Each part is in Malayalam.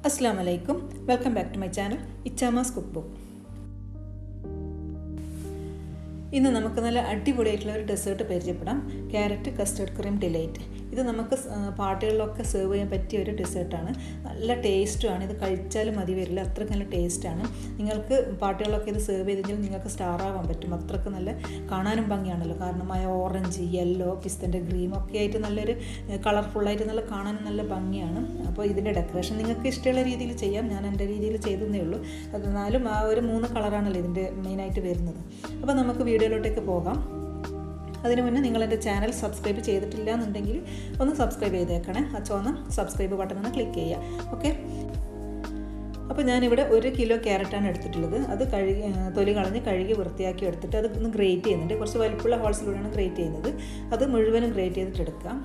അസ്സാം വലൈക്കും welcome back to my channel ഇച്ചാമാസ് കുക്ക് ബുക്ക് ഇന്ന് നമുക്ക് നല്ല അടിപൊളിയായിട്ടുള്ള ഒരു ഡെസേർട്ട് പരിചയപ്പെടാം ക്യാരറ്റ് കസ്റ്റർഡ് ക്രീം ഡിലൈറ്റ് ഇത് നമുക്ക് സ്- ആ, പാർട്ടികളിലൊക്കെ സെർവ് ചെയ്യാൻ പറ്റിയ ഒരു ഡെസേർട്ടാണ് നല്ല ടേസ്റ്റുമാണ് ഇത് കഴിച്ചാലും മതി വരില്ല അത്രയ്ക്ക് നല്ല ടേസ്റ്റാണ് നിങ്ങൾക്ക് പാർട്ടികളിലൊക്കെ ഇത് സെർവ് ചെയ്ത് കഴിഞ്ഞാൽ നിങ്ങൾക്ക് സ്റ്റാർ ആവാൻ പറ്റും അത്രയ്ക്ക് നല്ല കാണാനും ഭംഗിയാണല്ലോ കാരണം ആ ഓറഞ്ച് യെല്ലോ പിസ്തൻ്റെ ഗ്രീൻ ഒക്കെ ആയിട്ട് നല്ലൊരു കളർഫുള്ളായിട്ട് നല്ല കാണാനും നല്ല ഭംഗിയാണ് അപ്പോൾ ഇതിൻ്റെ ഡെക്കറേഷൻ നിങ്ങൾക്ക് ഇഷ്ടമുള്ള രീതിയിൽ ചെയ്യാം ഞാൻ എൻ്റെ രീതിയിൽ ചെയ്തതേ ഉള്ളൂ എന്നാലും ആ ഒരു മൂന്ന് കളറാണല്ലോ ഇതിൻ്റെ മെയിനായിട്ട് വരുന്നത് അപ്പോൾ നമുക്ക് വീഡിയോയിലോട്ടേക്ക് പോകാം അതിനു മുന്നേ നിങ്ങൾ എൻ്റെ ചാനൽ സബ്സ്ക്രൈബ് ചെയ്തിട്ടില്ല എന്നുണ്ടെങ്കിൽ ഒന്ന് സബ്സ്ക്രൈബ് ചെയ്തേക്കണേ ആ ചുവന്ന സബ്സ്ക്രൈബ് ബട്ടൺ ഒന്ന് ക്ലിക്ക് ചെയ്യുക ഓക്കെ അപ്പോൾ ഞാനിവിടെ ഒരു കിലോ ക്യാരറ്റാണ് എടുത്തിട്ടുള്ളത് അത് കഴുകി ആ, തൊലി കളഞ്ഞ് കഴുകി വൃത്തിയാക്കി എടുത്തിട്ട് അത് ഒന്ന് ഗ്രേറ്റ് ചെയ്യുന്നുണ്ട് കുറച്ച് വലിപ്പമുള്ള ഹോൾസിലൂടെയാണ് ഗ്രേറ്റ് ചെയ്യുന്നത് അത് മുഴുവനും ഗ്രേറ്റ് ചെയ്തിട്ട് എടുക്കാം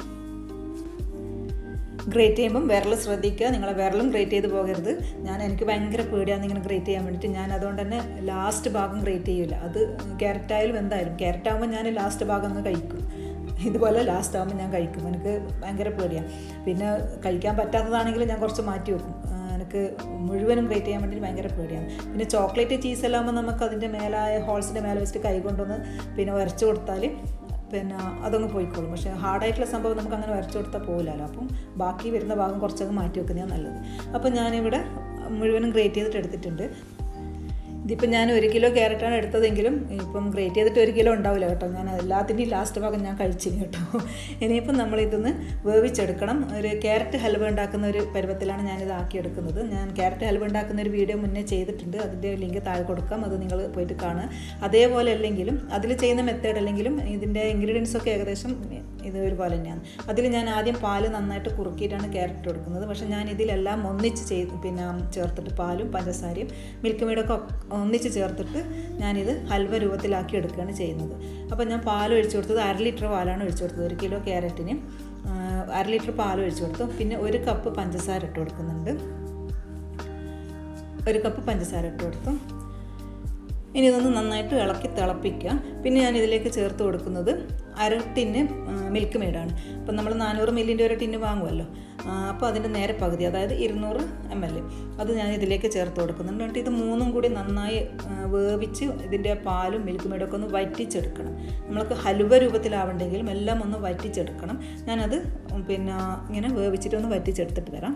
ഗ്രേറ്റ് ചെയ്യുമ്പം വിരൽ ശ്രദ്ധിക്കുക നിങ്ങളെ വിരലും ഗ്രേറ്റ് ചെയ്ത് പോകരുത് ഞാൻ എനിക്ക് ഭയങ്കര പേടിയാണ് ഇങ്ങനെ ഗ്രേറ്റ് ചെയ്യാൻ വേണ്ടിയിട്ട് ഞാൻ അതുകൊണ്ട് തന്നെ ലാസ്റ്റ് ഭാഗം ഗ്രേറ്റ് ചെയ്യില്ല അത് ക്യാരറ്റ് ആയാലും എന്തായാലും ക്യാരറ്റ് ആകുമ്പോൾ ഞാൻ ലാസ്റ്റ് ഭാഗം ഒന്ന് കഴിക്കും ഇതുപോലെ ലാസ്റ്റ് ആകുമ്പോൾ ഞാൻ കഴിക്കും എനിക്ക് ഭയങ്കര പേടിയാണ് പിന്നെ കഴിക്കാൻ പറ്റാത്തതാണെങ്കിൽ ഞാൻ കുറച്ച് മാറ്റി വെക്കും ആ, എനിക്ക് മുഴുവനും ഗ്രേറ്റ് ചെയ്യാൻ വേണ്ടി ഭയങ്കര പേടിയാണ് പിന്നെ ചോക്ലേറ്റ് ചീസ് എല്ലാം ആകുമ്പോൾ നമുക്ക് അതിൻ്റെ മേലായ ഹോൾസിൻ്റെ മേലെ വെച്ചിട്ട് കൈ കൊണ്ടൊന്ന് പിന്നെ ഉരച്ച് കൊടുത്താൽ പിന്നെ അതങ്ങ് പോയിക്കോളും പക്ഷേ ഹാർഡായിട്ടുള്ള സംഭവം നമുക്ക് അങ്ങനെ വരച്ചു കൊടുത്താൽ പോകില്ലല്ലോ അപ്പം ബാക്കി വരുന്ന ഭാഗം കുറച്ചങ്ങ് മാറ്റി വെക്കുന്നതാണ് നല്ലത് അപ്പോൾ ഞാനിവിടെ മുഴുവനും ഗ്രേറ്റ് ചെയ്തിട്ട് എടുത്തിട്ടുണ്ട് ഇതിപ്പോൾ ഞാൻ ഒരു കിലോ ക്യാരറ്റാണ് എടുത്തതെങ്കിലും ഇപ്പം ഗ്രേറ്റ് ചെയ്തിട്ട് ഒരു കിലോ ഉണ്ടാവില്ല കേട്ടോ ഞാൻ എല്ലാത്തിൻ്റെയും ലാസ്റ്റ് ഭാഗം ഞാൻ കഴിച്ചിന് കേട്ടോ ഇനിയിപ്പം നമ്മളിതൊന്ന് വേവിച്ചെടുക്കണം ഒരു ക്യാരറ്റ് ഹൽവ ഉണ്ടാക്കുന്ന ഒരു പരുവത്തിലാണ് ഞാനിത് ആക്കിയെടുക്കുന്നത് ഞാൻ ക്യാരറ്റ് ഹൽവ ഉണ്ടാക്കുന്ന ഒരു വീഡിയോ മുന്നേ ചെയ്തിട്ടുണ്ട് അതിൻ്റെ ലിങ്ക് താഴെ കൊടുക്കാം അത് നിങ്ങൾ പോയിട്ട് കാണുക അതേപോലെ അല്ലെങ്കിലും അതിൽ ചെയ്യുന്ന മെത്തേഡ് അല്ലെങ്കിലും ഇതിൻ്റെ ഇൻഗ്രീഡിയൻസ് ഒക്കെ ഏകദേശം ഇത് ഒരുപോലെ തന്നെയാണ് അതിൽ ഞാൻ ആദ്യം പാല് നന്നായിട്ട് കുറുക്കിയിട്ടാണ് ക്യാരറ്റ് കൊടുക്കുന്നത് പക്ഷേ ഞാൻ ഇതിലെല്ലാം ഒന്നിച്ച് ചെയ്ത് പിന്നെ ചേർത്തിട്ട് പാലും പഞ്ചസാരയും മിൽക്ക് മെയ്ഡൊക്കെ ഒന്നിച്ച് ചേർത്തിട്ട് ഞാനിത് ഹൽവ രൂപത്തിലാക്കി എടുക്കുകയാണ് ചെയ്യുന്നത് അപ്പോൾ ഞാൻ പാൽ ഒഴിച്ചു കൊടുത്തത് അര ലിറ്റർ പാലാണ് ഒഴിച്ചു കൊടുത്തത് ഒരു കിലോ ക്യാരറ്റിന് ആ, അര ലിറ്റർ പാൽ ഒഴിച്ചു കൊടുത്തു പിന്നെ ഒരു കപ്പ് പഞ്ചസാര ഇട്ട് കൊടുക്കുന്നുണ്ട് ഒരു കപ്പ് പഞ്ചസാര ഇട്ട് കൊടുത്തു ഇനി ഇതൊന്ന് നന്നായിട്ട് ഇളക്കി തിളപ്പിക്കുക പിന്നെ ഞാൻ ഇതിലേക്ക് ചേർത്ത് കൊടുക്കുന്നത് അര ടിന്ന് മിൽക്ക് മെയ്ഡാണ് അപ്പം നമ്മൾ നാനൂറ് മില്ലിൻ്റെ ഒരു ടിന്ന് വാങ്ങുമല്ലോ അപ്പോൾ അതിൻ്റെ നേരെ പകുതി അതായത് ഇരുന്നൂറ് എം എൽ അത് ഞാൻ ഇതിലേക്ക് ചേർത്ത് കൊടുക്കുന്നുണ്ട് എന്നിട്ട് ഇത് മൂന്നും കൂടി നന്നായി ആ, വേവിച്ച് ഇതിൻ്റെ പാലും മിൽക്ക് മെയ്ഡും ഒക്കെ ഒന്ന് വറ്റിച്ചെടുക്കണം നമ്മൾക്ക് ഹലുവ രൂപത്തിലാവണ്ടെങ്കിലും എല്ലാം ഒന്ന് വറ്റിച്ചെടുക്കണം ഞാനത് പിന്നെ ഇങ്ങനെ വേവിച്ചിട്ട് ഒന്ന് വറ്റിച്ചെടുത്തിട്ട് തരാം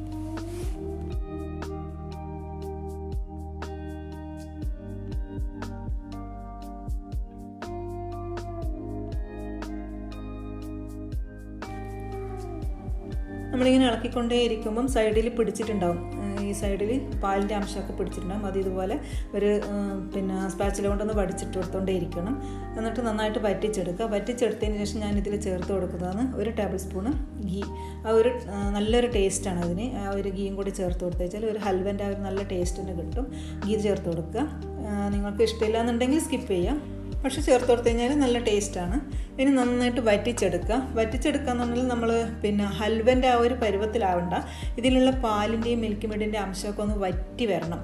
നമ്മളിങ്ങനെ ഇളക്കിക്കൊണ്ടേ ഇരിക്കുമ്പം സൈഡിൽ പിടിച്ചിട്ടുണ്ടാവും ഏഹ് ഈ സൈഡിൽ പാലിൻ്റെ അംശമൊക്കെ പിടിച്ചിട്ടുണ്ടാവും അത് ഇതുപോലെ ഒരു ഏഹ് പിന്നെ സ്പാച്ചില കൊണ്ടൊന്ന് വടിച്ചിട്ട് കൊടുത്തോണ്ടേ ഇരിക്കണം എന്നിട്ട് നന്നായിട്ട് വറ്റിച്ചെടുക്കുക വറ്റിച്ചെടുത്തതിന് ശേഷം ഞാൻ ഇതിൽ ചേർത്ത് കൊടുക്കുന്നതാണ് ഒരു ടേബിൾ സ്പൂണ് ഗീ ആ ഒരു ഏഹ് നല്ലൊരു ടേസ്റ്റാണ് അതിന് ആ ഒരു ഗീയും കൂടി ചേർത്ത് കൊടുത്തു വെച്ചാൽ ഒരു ഹൽവൻ്റെ ആ ഒരു നല്ല ടേസ്റ്റ് തന്നെ കിട്ടും ഗീ ചേർത്ത് കൊടുക്കുക ഏഹ് നിങ്ങൾക്ക് ഇഷ്ടമില്ല എന്നുണ്ടെങ്കിൽ സ്കിപ്പ് ചെയ്യാം പക്ഷെ ചേർത്ത് കൊടുത്തു കഴിഞ്ഞാൽ നല്ല ടേസ്റ്റാണ് ഇനി നന്നായിട്ട് വറ്റിച്ചെടുക്കുക വറ്റിച്ചെടുക്കുക എന്ന് പറഞ്ഞാൽ നമ്മൾ പിന്നെ ഹൽവൻ്റെ ആ ഒരു പരുവത്തിലാവണ്ട ഇതിലുള്ള പാലിൻ്റെയും മിൽക്ക് മെയ്ഡിൻ്റെ അംശമൊക്കെ ഒന്ന് വറ്റി വരണം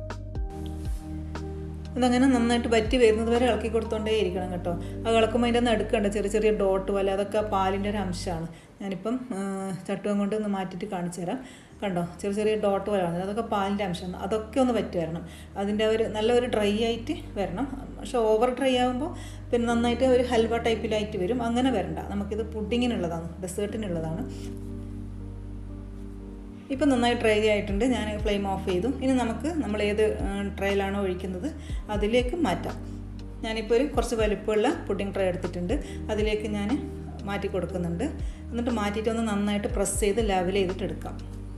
അതങ്ങനെ നന്നായിട്ട് വറ്റി വരുന്നത് വരെ ഇളക്കി കൊടുത്തോണ്ടേ ഇരിക്കണം കേട്ടോ അത് ഇളക്കുമ്പോൾ അതിൻ്റെ ഒന്ന് എടുക്കണ്ട ചെറിയ ചെറിയ ഡോട്ട് പോലെ അതൊക്കെ ആ പാലിൻ്റെ ഒരു അംശമാണ് ഞാനിപ്പം ആ, ചട്ടുകം കൊണ്ട് ഒന്ന് മാറ്റിയിട്ട് കാണിച്ചു തരാം കണ്ടോ ചെറിയ ചെറിയ ഡോട്ട് പോലെ വന്നത് അതൊക്കെ പാലിൻ്റെ അംശമാണ് അതൊക്കെ ഒന്ന് വറ്റി വരണം അതിൻ്റെ ഒരു നല്ല ഒരു ഡ്രൈ ആയിട്ട് വരണം പക്ഷെ ഓവർ ഡ്രൈ ആകുമ്പോൾ പിന്നെ നന്നായിട്ട് ഒരു ഹൽവ ടൈപ്പിലായിട്ട് വരും അങ്ങനെ വരണ്ട നമുക്കിത് പുഡിങ്ങിനുള്ളതാണ് ഡെസേർട്ടിനുള്ളതാണ് ഇപ്പം നന്നായി ഡ്രൈ ആയിട്ടുണ്ട് ഞാൻ ഫ്ലെയിം ഓഫ് ചെയ്തു ഇനി നമുക്ക് നമ്മൾ ഏത് ട്രേയിലാണോ ഒഴിക്കുന്നത് അതിലേക്ക് മാറ്റാം ഞാനിപ്പോൾ ഒരു കുറച്ച് വലുപ്പമുള്ള പുഡിംഗ് ട്രേ എടുത്തിട്ടുണ്ട് അതിലേക്ക് ഞാൻ മാറ്റി കൊടുക്കുന്നുണ്ട് എന്നിട്ട് മാറ്റിയിട്ട് ഒന്ന് നന്നായിട്ട് പ്രസ് ചെയ്ത് ലെവൽ ചെയ്തിട്ട് എടുക്കാം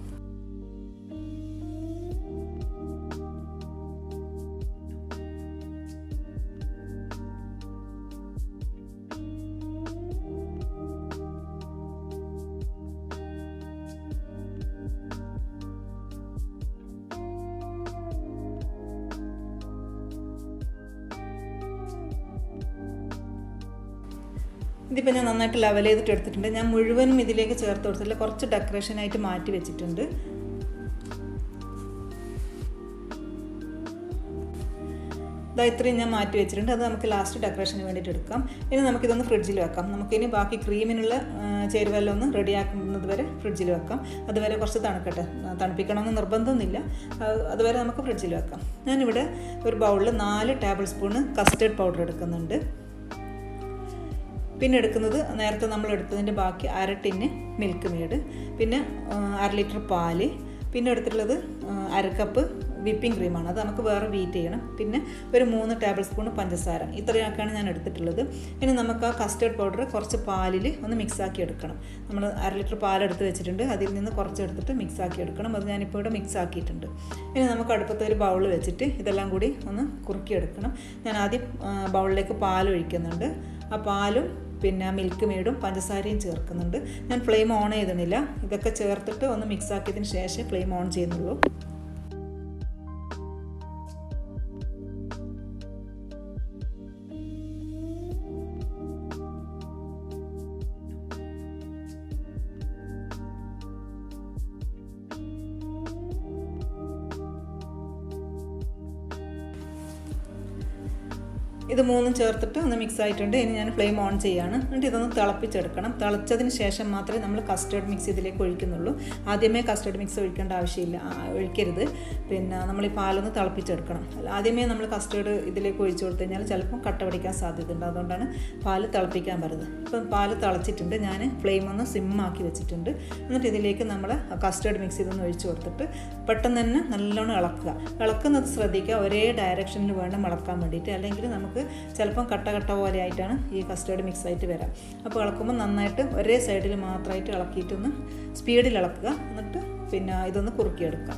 ഇതിപ്പോൾ ഞാൻ നന്നായിട്ട് ലെവൽ ചെയ്തിട്ട് എടുത്തിട്ടുണ്ട് ഞാൻ മുഴുവനും ഇതിലേക്ക് ചേർത്ത് കൊടുത്തില്ല കുറച്ച് ഡെക്കറേഷനായിട്ട് മാറ്റി വെച്ചിട്ടുണ്ട് ഇതാ ഇത്രയും ഞാൻ മാറ്റി വെച്ചിട്ടുണ്ട് അത് നമുക്ക് ലാസ്റ്റ് ഡെക്കറേഷന് വേണ്ടിയിട്ട് എടുക്കാം ഇനി നമുക്കിതൊന്ന് ഫ്രിഡ്ജിൽ വെക്കാം നമുക്കിനി ബാക്കി ക്രീമിനുള്ള ചേരുവെല്ലാം ഒന്ന് റെഡിയാക്കുന്നത് വരെ ഫ്രിഡ്ജിൽ വെക്കാം അതുവരെ കുറച്ച് തണുക്കട്ടെ തണുപ്പിക്കണമെന്ന് നിർബന്ധമൊന്നുമില്ല അതുവരെ നമുക്ക് ഫ്രിഡ്ജിൽ വെക്കാം ഞാനിവിടെ ഒരു ബൗളിൽ നാല് ടേബിൾ സ്പൂണ് കസ്റ്റേർഡ് പൗഡർ എടുക്കുന്നുണ്ട് പിന്നെ എടുക്കുന്നത് നേരത്തെ നമ്മൾ എടുത്തതിൻ്റെ ബാക്കി അര ടിന്ന് മിൽക്ക് മേഡ് പിന്നെ അര ലിറ്റർ പാല് പിന്നെ എടുത്തിട്ടുള്ളത് അര കപ്പ് വിപ്പിംഗ് ക്രീമാണ് അത് നമുക്ക് വേറെ ബീറ്റ് ചെയ്യണം പിന്നെ ഒരു മൂന്ന് ടേബിൾ സ്പൂൺ പഞ്ചസാര ഇത്രയൊക്കെയാണ് ഞാൻ എടുത്തിട്ടുള്ളത് ഇനി നമുക്ക് ആ കസ്റ്റേർഡ് പൗഡർ കുറച്ച് പാലിൽ ഒന്ന് മിക്സാക്കി എടുക്കണം നമ്മൾ അര ലിറ്റർ പാലെടുത്ത് വെച്ചിട്ടുണ്ട് അതിൽ നിന്ന് കുറച്ച് എടുത്തിട്ട് മിക്സാക്കി എടുക്കണം അത് ഞാനിപ്പോൾ ഇവിടെ മിക്സ് ആക്കിയിട്ടുണ്ട് ഇനി നമുക്ക് അടുപ്പത്തെ ഒരു ബൗൾ വെച്ചിട്ട് ഇതെല്ലാം കൂടി ഒന്ന് കുറുക്കിയെടുക്കണം ഞാൻ ആദ്യം ബൗളിലേക്ക് പാൽ ഒഴിക്കുന്നുണ്ട് ആ പാലും പിന്നെ മിൽക്ക് മേഡും പഞ്ചസാരയും ചേർക്കുന്നുണ്ട് ഞാൻ ഫ്ലെയിം ഓൺ ചെയ്തിട്ടില്ല ഇതൊക്കെ ചേർത്തിട്ട് ഒന്ന് മിക്സ് ആക്കിയതിന് ശേഷം ഫ്ലെയിം ഓൺ ചെയ്യുന്നുള്ളൂ ഇത് മൂന്നും ചേർത്തിട്ട് ഒന്ന് മിക്സ് ആയിട്ടുണ്ട് ഇനി ഞാൻ ഫ്ലെയിം ഓൺ ചെയ്യാണ് എന്നിട്ട് ഇതൊന്ന് തിളപ്പിച്ചെടുക്കണം തിളച്ചതിന് ശേഷം മാത്രമേ നമ്മൾ കസ്റ്റേർഡ് മിക്സ് ഇതിലേക്ക് ഒഴിക്കുന്നുള്ളൂ ആദ്യമേ കസ്റ്റേർഡ് മിക്സ് ഒഴിക്കേണ്ട ആവശ്യമില്ല ഒഴിക്കരുത് പിന്നെ നമ്മൾ ഈ പാലൊന്ന് തിളപ്പിച്ചെടുക്കണം ആദ്യമേ നമ്മൾ കസ്റ്റേർഡ് ഇതിലേക്ക് ഒഴിച്ചു കൊടുത്തു കഴിഞ്ഞാൽ ചിലപ്പം കട്ട പിടിക്കാൻ സാധ്യതയുണ്ട് അതുകൊണ്ടാണ് പാല് തിളപ്പിക്കാൻ പറയുന്നത് ഇപ്പം പാല് തിളച്ചിട്ടുണ്ട് ഞാൻ ഫ്ലെയിം ഒന്ന് സിമ്മാക്കി വെച്ചിട്ടുണ്ട് എന്നിട്ട് ഇതിലേക്ക് നമ്മൾ കസ്റ്റേർഡ് മിക്സ് ഇതൊന്ന് ഒഴിച്ചു കൊടുത്തിട്ട് പെട്ടെന്ന് തന്നെ നല്ലോണം ഇളക്കുക ഇളക്കുന്നത് ശ്രദ്ധിക്കുക ഒരേ ഡയറക്ഷനിൽ വേണം ഇളക്കാൻ വേണ്ടിയിട്ട് അല്ലെങ്കിൽ നമുക്ക് ചിലപ്പം കട്ട കട്ട പോലെ ആയിട്ടാണ് ഈ കസ്റ്റേർഡ് മിക്സ് ആയിട്ട് വരാം അപ്പോൾ ഇളക്കുമ്പോൾ നന്നായിട്ട് ഒരേ സൈഡിൽ മാത്രമായിട്ട് ഇളക്കിയിട്ടൊന്ന് സ്പീഡിൽ ഇളക്കുക എന്നിട്ട് പിന്നെ ഇതൊന്ന് കുറുക്കിയെടുക്കാം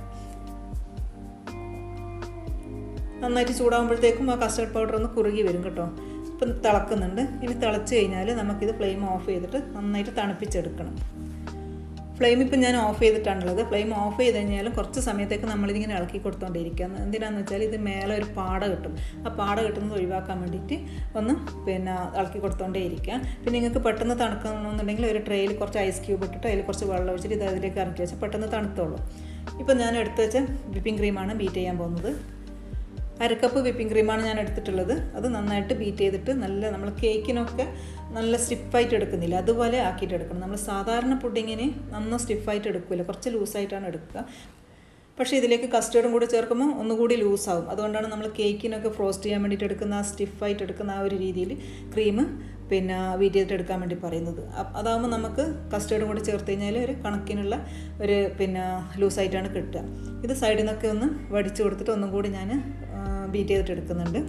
നന്നായിട്ട് ചൂടാകുമ്പോഴത്തേക്കും ആ കസ്റ്റേർഡ് പൗഡർ ഒന്ന് കുറുകി വരും കേട്ടോ ഇപ്പം തിളക്കുന്നുണ്ട് ഇനി തിളച്ച് കഴിഞ്ഞാൽ നമുക്കിത് ഫ്ലെയിം ഓഫ് ചെയ്തിട്ട് നന്നായിട്ട് തണുപ്പിച്ചെടുക്കണം ഫ്ലെയിം ഇപ്പം ഞാൻ ഓഫ് ചെയ്തിട്ടാണുള്ളത് ഫ്ലെയിം ഓഫ് ചെയ്ത് കഴിഞ്ഞാലും കുറച്ച് സമയത്തേക്ക് നമ്മളിതിങ്ങനെ ഇളക്കി കൊടുത്തോണ്ടിരിക്കുക എന്തിനാണെന്ന് വെച്ചാൽ ഇത് മേലെ ഒരു പാട കിട്ടും ആ പാട കിട്ടുന്നത് ഒഴിവാക്കാൻ വേണ്ടിയിട്ട് ഒന്ന് പിന്നെ ഇളക്കി കൊടുത്തോണ്ടേ ഇരിക്കുക പിന്നെ നിങ്ങൾക്ക് പെട്ടെന്ന് തണുക്കണമെന്നുണ്ടെങ്കിൽ ഒരു ട്രെയിൽ കുറച്ച് ഐസ് ക്യൂബ് ഇട്ടിട്ട് അതിൽ കുറച്ച് വെള്ളം ഒഴിച്ചിട്ട് ഇത് അതിലേക്ക് ഇറക്കി വെച്ചാൽ പെട്ടെന്ന് തണുത്തോളൂ ഇപ്പം ഞാൻ എടുത്ത് വെച്ച വിപ്പിംഗ് ക്രീമാണ് ബീറ്റ് ചെയ്യാൻ പോകുന്നത് അരക്കപ്പ് വിപ്പിംഗ് ക്രീമാണ് ഞാൻ എടുത്തിട്ടുള്ളത് അത് നന്നായിട്ട് ബീറ്റ് ചെയ്തിട്ട് നല്ല നമ്മൾ കേക്കിനൊക്കെ നല്ല സ്റ്റിഫായിട്ട് എടുക്കുന്നില്ല അതുപോലെ ആക്കിയിട്ട് എടുക്കണം നമ്മൾ സാധാരണ പുഡിങ്ങിന് നന്ന സ്റ്റിഫായിട്ട് എടുക്കില്ല കുറച്ച് ലൂസായിട്ടാണ് എടുക്കുക പക്ഷേ ഇതിലേക്ക് കസ്റ്റേർഡും കൂടി ചേർക്കുമ്പോൾ ഒന്നുകൂടി ലൂസാവും അതുകൊണ്ടാണ് നമ്മൾ കേക്കിനൊക്കെ ഫ്രോസ്റ്റ് ചെയ്യാൻ വേണ്ടിയിട്ട് എടുക്കുന്ന ആ സ്റ്റിഫായിട്ട് എടുക്കുന്ന ആ ഒരു രീതിയിൽ ക്രീം പിന്നെ വീറ്റ് ചെയ്തിട്ട് എടുക്കാൻ വേണ്ടി പറയുന്നത് അതാകുമ്പോൾ നമുക്ക് കസ്റ്റേർഡും കൂടി ചേർത്ത് കഴിഞ്ഞാൽ ഒരു കണക്കിനുള്ള ഒരു പിന്നെ ലൂസായിട്ടാണ് കിട്ടുക ഇത് സൈഡിൽ നിന്നൊക്കെ ഒന്ന് വടിച്ചു കൊടുത്തിട്ട് ഒന്നും കൂടി ഞാൻ ബീറ്റ് ചെയ്തിട്ട് എടുക്കുന്നുണ്ട്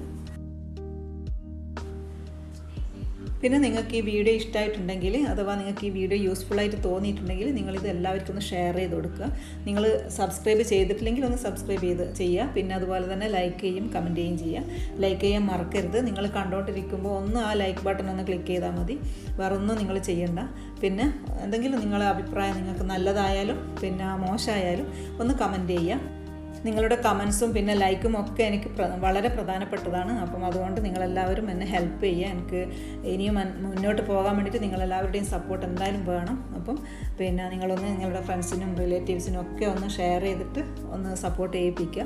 പിന്നെ നിങ്ങൾക്ക് ഈ വീഡിയോ ഇഷ്ടമായിട്ടുണ്ടെങ്കിൽ അഥവാ നിങ്ങൾക്ക് ഈ വീഡിയോ യൂസ്ഫുൾ ആയിട്ട് തോന്നിയിട്ടുണ്ടെങ്കിൽ നിങ്ങളിത് എല്ലാവർക്കും ഒന്ന് ഷെയർ ചെയ്ത് കൊടുക്കുക നിങ്ങൾ സബ്സ്ക്രൈബ് ചെയ്തിട്ടില്ലെങ്കിൽ ഒന്ന് സബ്സ്ക്രൈബ് ചെയ്ത് ചെയ്യുക പിന്നെ അതുപോലെ തന്നെ ലൈക്ക് ചെയ്യും കമൻറ്റ് ചെയ്യും ചെയ്യുക ലൈക്ക് ചെയ്യാൻ മറക്കരുത് നിങ്ങൾ കണ്ടുകൊണ്ടിരിക്കുമ്പോൾ ഒന്ന് ആ ലൈക്ക് ബട്ടൺ ഒന്ന് ക്ലിക്ക് ചെയ്താൽ മതി വേറെ ഒന്നും നിങ്ങൾ ചെയ്യണ്ട പിന്നെ എന്തെങ്കിലും നിങ്ങളെ അഭിപ്രായം നിങ്ങൾക്ക് നല്ലതായാലും പിന്നെ മോശമായാലും ഒന്ന് കമൻറ്റ് ചെയ്യുക നിങ്ങളുടെ കമൻസും പിന്നെ ലൈക്കും ഒക്കെ എനിക്ക് വളരെ പ്രധാനപ്പെട്ടതാണ് അപ്പം അതുകൊണ്ട് നിങ്ങളെല്ലാവരും എന്നെ ഹെൽപ്പ് ചെയ്യുക എനിക്ക് ഇനിയും മുന്നോട്ട് പോകാൻ വേണ്ടിയിട്ട് നിങ്ങളെല്ലാവരുടെയും സപ്പോർട്ട് എന്തായാലും വേണം അപ്പം പിന്നെ നിങ്ങളൊന്ന് നിങ്ങളുടെ ഫ്രണ്ട്സിനും റിലേറ്റീവ്സിനും ഒക്കെ ഒന്ന് ഷെയർ ചെയ്തിട്ട് ഒന്ന് സപ്പോർട്ട് ചെയ്യിപ്പിക്കുക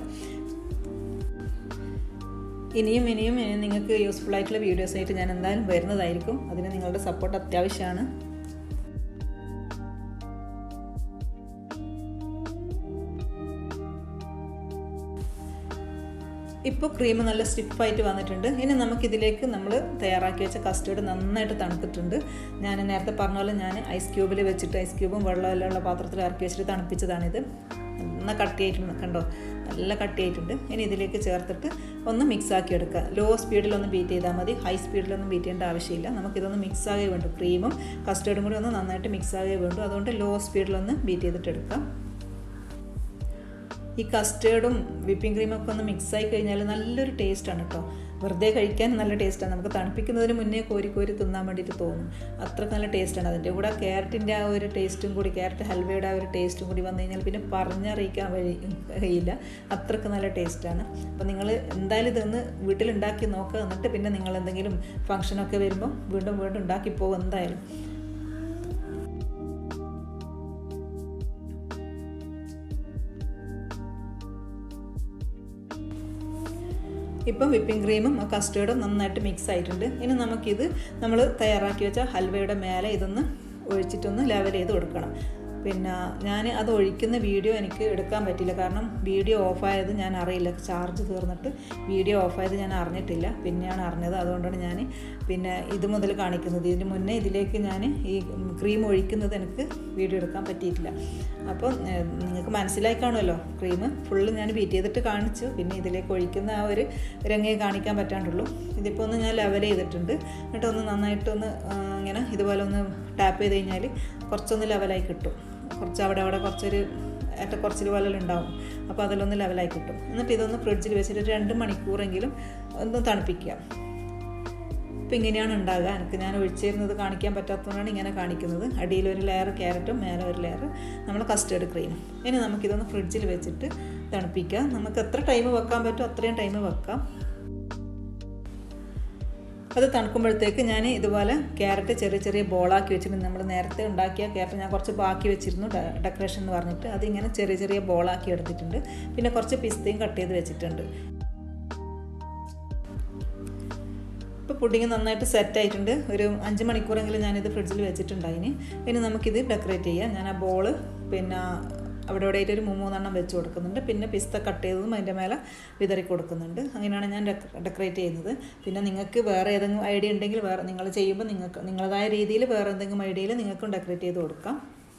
ഇനിയും ഇനിയും നിങ്ങൾക്ക് യൂസ്ഫുൾ ആയിട്ടുള്ള വീഡിയോസ് ആയിട്ട് ഞാൻ എന്തായാലും വരുന്നതായിരിക്കും അതിന് നിങ്ങളുടെ സപ്പോർട്ട് അത്യാവശ്യമാണ് ഇപ്പോൾ ക്രീം നല്ല സ്റ്റിഫായിട്ട് വന്നിട്ടുണ്ട് ഇനി നമുക്കിതിലേക്ക് നമ്മൾ തയ്യാറാക്കി വെച്ച കസ്റ്റേർഡ് നന്നായിട്ട് തണുത്തിട്ടുണ്ട് ഞാൻ നേരത്തെ പറഞ്ഞ പോലെ ഞാൻ ഐസ് ക്യൂബിൽ വെച്ചിട്ട് ഐസ് ക്യൂബും വെള്ളമെല്ലാം ഉള്ള പാത്രത്തിൽ ഇറക്കി വെച്ചിട്ട് തണുപ്പിച്ചതാണിത് നന്ന കട്ടിയായിട്ടുണ്ട് കണ്ടോ നല്ല കട്ടിയായിട്ടുണ്ട് ഇനി ഇതിലേക്ക് ചേർത്തിട്ട് ഒന്ന് മിക്സ് ആക്കി എടുക്കുക ലോ സ്പീഡിലൊന്ന് ബീറ്റ് ചെയ്താൽ മതി ഹൈ സ്പീഡിലൊന്നും ബീറ്റ് ചെയ്യേണ്ട ആവശ്യമില്ല നമുക്കിതൊന്ന് മിക്സ് ആകെ വേണ്ടു ക്രീമും കസ്റ്റേർഡും കൂടി ഒന്ന് നന്നായിട്ട് മിക്സ് ആകെ വേണ്ടു അതുകൊണ്ട് ലോ സ്പീഡിലൊന്ന് ബീറ്റ് ചെയ്തിട്ട് എടുക്കാം ഈ കസ്റ്റേർഡും വിപ്പിംഗ് ക്രീമും ഒക്കെ ഒന്ന് മിക്സായി കഴിഞ്ഞാൽ നല്ലൊരു ടേസ്റ്റാണ് കേട്ടോ വെറുതെ കഴിക്കാൻ നല്ല ടേസ്റ്റാണ് നമുക്ക് തണുപ്പിക്കുന്നതിന് മുന്നേ കോരി കോരി തിന്നാൻ വേണ്ടിയിട്ട് തോന്നും അത്രയ്ക്ക് നല്ല ടേസ്റ്റാണ് അതിൻ്റെ കൂടെ ക്യാരറ്റിൻ്റെ ആ ഒരു ടേസ്റ്റും കൂടി ക്യാരറ്റ് ഹൽവയുടെ ആ ഒരു ടേസ്റ്റും കൂടി വന്നു കഴിഞ്ഞാൽ പിന്നെ പറഞ്ഞറിയിക്കാൻ വഴി കഴിയില്ല അത്രയ്ക്ക് നല്ല ടേസ്റ്റാണ് അപ്പോൾ നിങ്ങൾ എന്തായാലും ഇതൊന്ന് വീട്ടിലുണ്ടാക്കി നോക്കുക എന്നിട്ട് പിന്നെ നിങ്ങൾ എന്തെങ്കിലും ഫംഗ്ഷനൊക്കെ വരുമ്പോൾ വീണ്ടും വീണ്ടും ഉണ്ടാക്കി പോകും എന്തായാലും ഇപ്പം വിപ്പിംഗ് ക്രീമും കസ്റ്റേർഡും നന്നായിട്ട് മിക്സ് ആയിട്ടുണ്ട് ഇനി നമുക്കിത് നമ്മൾ തയ്യാറാക്കി വെച്ച ഹൽവയുടെ മേലെ ഇതൊന്ന് ഒഴിച്ചിട്ടൊന്ന് ലെവൽ ചെയ്ത് കൊടുക്കണം പിന്നെ ഞാൻ അത് ഒഴിക്കുന്ന വീഡിയോ എനിക്ക് എടുക്കാൻ പറ്റില്ല കാരണം വീഡിയോ ഓഫായത് ഞാൻ അറിയില്ല ചാർജ് തീർന്നിട്ട് വീഡിയോ ഓഫായത് ഞാൻ അറിഞ്ഞിട്ടില്ല പിന്നെയാണ് അറിഞ്ഞത് അതുകൊണ്ടാണ് ഞാൻ പിന്നെ ഇത് മുതൽ കാണിക്കുന്നത് ഇതിന് മുന്നേ ഇതിലേക്ക് ഞാൻ ഈ ക്രീം ഒഴിക്കുന്നത് എനിക്ക് വീഡിയോ എടുക്കാൻ പറ്റിയിട്ടില്ല അപ്പോൾ നിങ്ങൾക്ക് മനസ്സിലായി കാണുമല്ലോ ക്രീം ഫുള്ള് ഞാൻ ബീറ്റ് ചെയ്തിട്ട് കാണിച്ചു പിന്നെ ഇതിലേക്ക് ഒഴിക്കുന്ന ആ ഒരു രംഗയെ കാണിക്കാൻ പറ്റാണ്ടുള്ളൂ ഇതിപ്പോൾ ഒന്ന് ഞാൻ ലെവൽ ചെയ്തിട്ടുണ്ട് എന്നിട്ട് ഒന്ന് നന്നായിട്ടൊന്ന് ഇങ്ങനെ ഇതുപോലെ ഒന്ന് ടാപ്പ് ചെയ്ത് കഴിഞ്ഞാൽ കുറച്ചൊന്ന് ലെവലായി കിട്ടും കുറച്ച് അവിടെ അവിടെ കുറച്ചൊരു ഏറ്റക്കുറച്ചിൽ പോലെ ഉണ്ടാവും അപ്പോൾ അതിലൊന്ന് ലെവലായി കിട്ടും എന്നിട്ട് ഇതൊന്ന് ഫ്രിഡ്ജിൽ വെച്ചിട്ട് രണ്ട് മണിക്കൂറെങ്കിലും ഒന്ന് തണുപ്പിക്കുക അപ്പോൾ ഇങ്ങനെയാണ് ഉണ്ടാകുക എനിക്ക് ഞാൻ ഒഴിച്ചിരുന്നത് കാണിക്കാൻ പറ്റാത്തതുകൊണ്ടാണ് ഇങ്ങനെ കാണിക്കുന്നത് അടിയിൽ ഒരു ലെയർ ക്യാരറ്റും മേലെ ഒരു ലെയർ നമ്മൾ കസ്റ്റേർഡ് ക്രീം ഇനി നമുക്കിതൊന്ന് ഫ്രിഡ്ജിൽ വെച്ചിട്ട് തണുപ്പിക്കുക നമുക്ക് എത്ര ടൈം വെക്കാൻ പറ്റുമോ അത്രയും ടൈം വെക്കാം അത് തണുക്കുമ്പോഴത്തേക്ക് ഞാൻ ഇതുപോലെ ക്യാരറ്റ് ചെറിയ ചെറിയ ബോളാക്കി വെച്ചിട്ടുണ്ട് നമ്മൾ നേരത്തെ ഉണ്ടാക്കിയ ക്യാരറ്റ് ഞാൻ കുറച്ച് ബാക്കി വെച്ചിരുന്നു ഡെക്കറേഷൻ എന്ന് പറഞ്ഞിട്ട് അതിങ്ങനെ ചെറിയ ചെറിയ ബോളാക്കി എടുത്തിട്ടുണ്ട് പിന്നെ കുറച്ച് പിസ്തയും കട്ട് ചെയ്ത് വെച്ചിട്ടുണ്ട് ഇപ്പോൾ പുഡിങ് നന്നായിട്ട് സെറ്റ് ആയിട്ടുണ്ട് ഒരു അഞ്ച് മണിക്കൂറെങ്കിലും ഞാനിത് ഫ്രിഡ്ജിൽ വെച്ചിട്ടുണ്ടായിന് ഇനി നമുക്കിത് ഡെക്കറേറ്റ് ചെയ്യാം ഞാൻ ആ ബോള് പിന്നെ അവിടെ ഇവിടെ ആയിട്ട് ഒരു മൂന്നെണ്ണം വെച്ച് കൊടുക്കുന്നുണ്ട് പിന്നെ പിസ്ത കട്ട് ചെയ്തതും അതിൻ്റെ മേലെ വിതറി കൊടുക്കുന്നുണ്ട് അങ്ങനെയാണ് ഞാൻ ഡെക്കറേറ്റ് ചെയ്യുന്നത് പിന്നെ നിങ്ങൾക്ക് വേറെ ഏതെങ്കിലും ഐഡിയ ഉണ്ടെങ്കിൽ വേറെ നിങ്ങൾ ചെയ്യുമ്പോൾ നിങ്ങൾക്ക് നിങ്ങളതായ രീതിയിൽ വേറെ എന്തെങ്കിലും ഐഡിയയിൽ നിങ്ങൾക്കും ഡെക്കറേറ്റ് ചെയ്ത് കൊടുക്കാം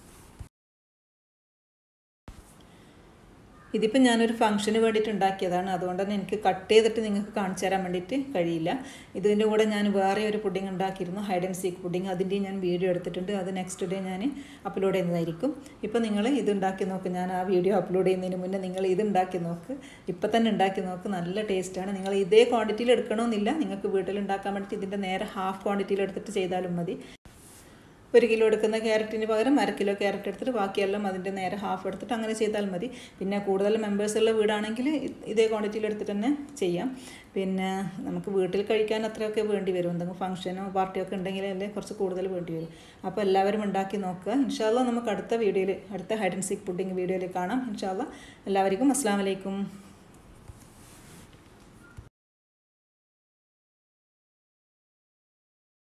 ഇതിപ്പോൾ ഞാനൊരു ഫംഗ്ഷന് വേണ്ടിയിട്ട് ഉണ്ടാക്കിയതാണ് അതുകൊണ്ട് തന്നെ എനിക്ക് കട്ട് ചെയ്തിട്ട് നിങ്ങൾക്ക് കാണിച്ചു തരാൻ വേണ്ടിയിട്ട് കഴിയില്ല ഇതിൻ്റെ കൂടെ ഞാൻ വേറെ ഒരു പുഡിംഗ് ഉണ്ടാക്കിയിരുന്നു ഹൈഡ് ആൻഡ് സീക്ക് പുഡിംഗ് അതിൻ്റെ ഞാൻ വീഡിയോ എടുത്തിട്ടുണ്ട് അത് നെക്സ്റ്റ് ഡേ ഞാൻ അപ്ലോഡ് ചെയ്യുന്നതായിരിക്കും ഇപ്പോൾ നിങ്ങൾ ഇത് ഉണ്ടാക്കി നോക്ക് ഞാൻ ആ വീഡിയോ അപ്ലോഡ് ചെയ്യുന്നതിന് മുന്നേ നിങ്ങൾ ഇത് ഉണ്ടാക്കി നോക്ക് ഇപ്പം തന്നെ ഉണ്ടാക്കി നോക്ക് നല്ല ടേസ്റ്റാണ് നിങ്ങൾ ഇതേ ക്വാണ്ടിറ്റിയിൽ എടുക്കണമെന്നില്ല നിങ്ങൾക്ക് വീട്ടിൽ ഉണ്ടാക്കാൻ വേണ്ടിയിട്ട് ഇതിൻ്റെ നേരെ ഹാഫ് ക്വാണ്ടിറ്റിയിൽ എടുത്തിട്ട് ചെയ്താലും മതി ഒരു കിലോ എടുക്കുന്ന ക്യാരറ്റിന് പകരം അര കിലോ ക്യാരറ്റ് എടുത്തിട്ട് ബാക്കിയെല്ലാം അതിൻ്റെ നേരെ ഹാഫ് എടുത്തിട്ട് അങ്ങനെ ചെയ്താൽ മതി പിന്നെ കൂടുതൽ മെമ്പേഴ്സുള്ള വീടാണെങ്കിൽ ഇതേ ക്വാണ്ടിറ്റിയിൽ എടുത്തിട്ട് തന്നെ ചെയ്യാം പിന്നെ നമുക്ക് വീട്ടിൽ കഴിക്കാൻ അത്രയൊക്കെ വേണ്ടി വരും എന്തെങ്കിലും ഫംഗ്ഷനോ പാർട്ടിയോ ഒക്കെ ഉണ്ടെങ്കിലല്ലേ കുറച്ച് കൂടുതൽ വേണ്ടി വരും അപ്പോൾ എല്ലാവരും ഉണ്ടാക്കി നോക്കുക ഇൻഷാല്ല നമുക്ക് അടുത്ത വീഡിയോയിൽ അടുത്ത ഹൈഡ് ആൻഡ് സീക്ക് പുഡിംഗ് വീഡിയോയിൽ കാണാം ഇൻഷാല്ല എല്ലാവർക്കും അസ്സാം വലൈക്കും